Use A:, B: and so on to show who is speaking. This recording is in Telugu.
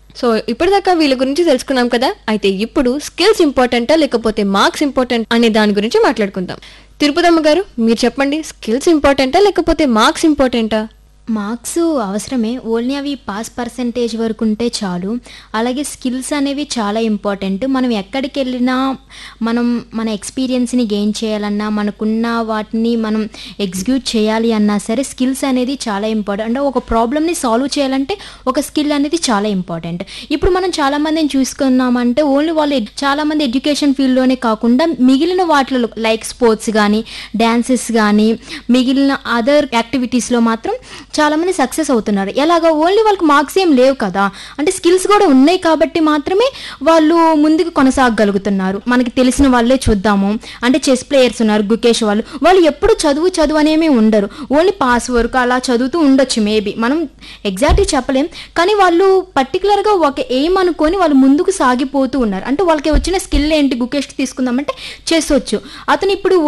A: సో ఇప్పటిదాకా వీళ్ళ గురించి తెలుసుకున్నాం కదా అయితే ఇప్పుడు స్కిల్స్ ఇంపార్టెంటా లేకపోతే మార్క్స్ ఇంపార్టెంట్ అనే దాని గురించి మాట్లాడుకుందాం తిరుపతమ్మ గారు మీరు చెప్పండి స్కిల్స్ ఇంపార్టెంటా లేకపోతే మార్క్స్ ఇంపార్టెంటా
B: మార్క్స్ అవసరమే ఓన్లీ అవి పాస్ పర్సంటేజ్ వరకు ఉంటే చాలు అలాగే స్కిల్స్ అనేవి చాలా ఇంపార్టెంట్ మనం ఎక్కడికి వెళ్ళినా మనం మన ఎక్స్పీరియన్స్ని గెయిన్ చేయాలన్నా మనకున్న వాటిని మనం ఎగ్జిక్యూట్ చేయాలి అన్నా సరే స్కిల్స్ అనేది చాలా ఇంపార్టెంట్ అంటే ఒక ప్రాబ్లమ్ని సాల్వ్ చేయాలంటే ఒక స్కిల్ అనేది చాలా ఇంపార్టెంట్ ఇప్పుడు మనం చాలా మందిని చూసుకున్నామంటే ఓన్లీ వాళ్ళు ఎడ్- చాలా మంది ఎడ్యుకేషన్ ఫీల్డ్లోనే కాకుండా మిగిలిన వాటిలో లైక్ స్పోర్ట్స్ కానీ డ్యాన్సెస్ కానీ మిగిలిన అదర్ యాక్టివిటీస్లో మాత్రం చాలా మంది సక్సెస్ అవుతున్నారు ఎలాగా ఓన్లీ వాళ్ళకి మార్క్స్ ఏం లేవు కదా అంటే స్కిల్స్ కూడా ఉన్నాయి కాబట్టి మాత్రమే వాళ్ళు ముందుకు కొనసాగగలుగుతున్నారు మనకి తెలిసిన వాళ్ళే చూద్దాము అంటే చెస్ ప్లేయర్స్ ఉన్నారు గుకేష్ వాళ్ళు వాళ్ళు ఎప్పుడు చదువు చదువు అనేమి ఉండరు ఓన్లీ పాస్ వరకు అలా చదువుతూ ఉండొచ్చు మేబీ మనం ఎగ్జాక్ట్గా చెప్పలేం కానీ వాళ్ళు పర్టికులర్గా ఒక ఎయిమ్ అనుకొని వాళ్ళు ముందుకు సాగిపోతూ ఉన్నారు అంటే వాళ్ళకి వచ్చిన స్కిల్ ఏంటి గుకేష్కి తీసుకుందామంటే చెస్ వచ్చు అతను ఇప్పుడు